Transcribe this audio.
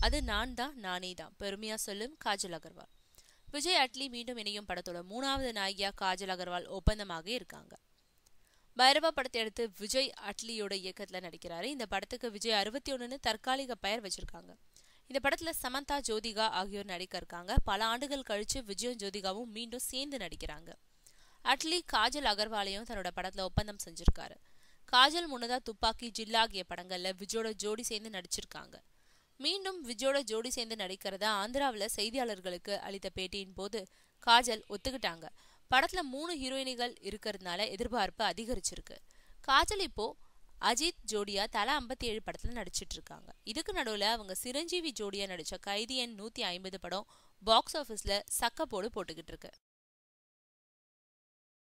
அது நான் தான் நானே தான் பெருமையா சொல்லும் காஜல் அகர்வால் விஜய் அட்லி மீண்டும் இணையும் படத்தோட மூணாவது நாயகியா காஜல் அகர்வால் ஒப்பந்தமாக இருக்காங்க பைரவா படத்தை எடுத்து விஜய் அட்லியோட இயக்கத்துல நடிக்கிறாரு இந்த படத்துக்கு விஜய் அறுபத்தி ஒண்ணுன்னு தற்காலிக பெயர் வச்சிருக்காங்க இந்த படத்துல சமந்தா ஜோதிகா ஆகியோர் நடிக்க இருக்காங்க பல ஆண்டுகள் கழிச்சு விஜயும் ஜோதிகாவும் மீண்டும் சேர்ந்து நடிக்கிறாங்க அட்லி காஜல் அகர்வாலையும் தன்னோட படத்துல ஒப்பந்தம் செஞ்சிருக்காரு காஜல் முன்னதா துப்பாக்கி ஜில்லா ஆகிய படங்கள்ல விஜயோட ஜோடி சேர்ந்து நடிச்சிருக்காங்க மீண்டும் விஜயோட ஜோடி சேர்ந்து நடிக்கிறதா ஆந்திராவில் செய்தியாளர்களுக்கு அளித்த பேட்டியின் போது காஜல் ஒத்துக்கிட்டாங்க படத்துல மூணு ஹீரோயினிகள் இருக்கிறதுனால எதிர்பார்ப்பு அதிகரிச்சிருக்கு காஜல் இப்போ அஜித் ஜோடியா தலா ஐம்பத்தி ஏழு படத்துல நடிச்சிட்டு இருக்காங்க இதுக்கு நடுவுல அவங்க சிரஞ்சீவி ஜோடியா நடிச்ச கைதி எண் நூத்தி ஐம்பது படம் பாக்ஸ் ஆபீஸ்ல சக்கப்போடு போட்டுக்கிட்டு இருக்கு